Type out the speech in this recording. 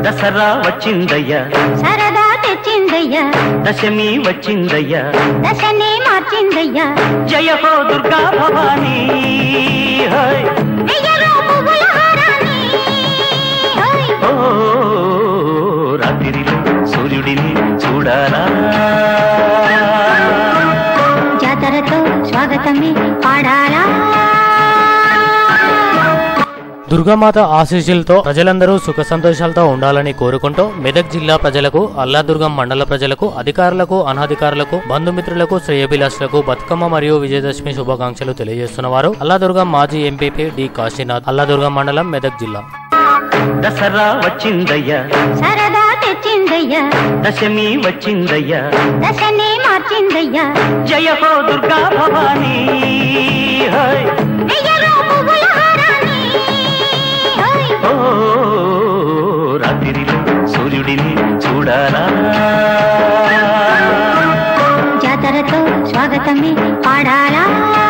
దసరా వచ్చిందయ్యా సరదా తెచ్చిందయ్యా దశమి వచ్చిందయ్యా దశనే మార్చిందయ్యా జయ హో దుర్గా భవానీ హై. వెయ్యలో పువ్వుల హారాన్ని ఓయ్ ఓ రాత్రిలో సూర్యుడిని చూడాలా జాతరతో స్వాగతమే పాడాలా దుర్గామాత ఆశీస్సులతో ప్రజలందరూ సుఖ సంతోషాలతో ఉండాలని కోరుకుంటూ మెదక్ జిల్లా ప్రజలకు అల్లాదుర్గం మండల ప్రజలకు అధికారులకు అనధికారులకు బంధుమిత్రులకు శ్రేయభిలాషులకు బతుకమ్మ మరియు విజయదశమి శుభాకాంక్షలు తెలియజేస్తున్నవారు అల్లాదుర్గం మాజీ ఎంపీపీ డి కాశీనాథ్ అల్లాదుర్గం మండలం మెదక్ జిల్లా దసరా వచ్చిందయ్యా సరదా తెచ్చిందయ్యా దశమి వచ్చిందయ్యా దశనే మార్చిందయ్యా జయ హో దుర్గా భవానీ హై. వెయ్యలో పువ్వుల హారాన్ని ఓయ్ ఓ రాత్రిలో సూర్యుడిని చూడాలా జాతరతో స్వాగతమే పాడాలా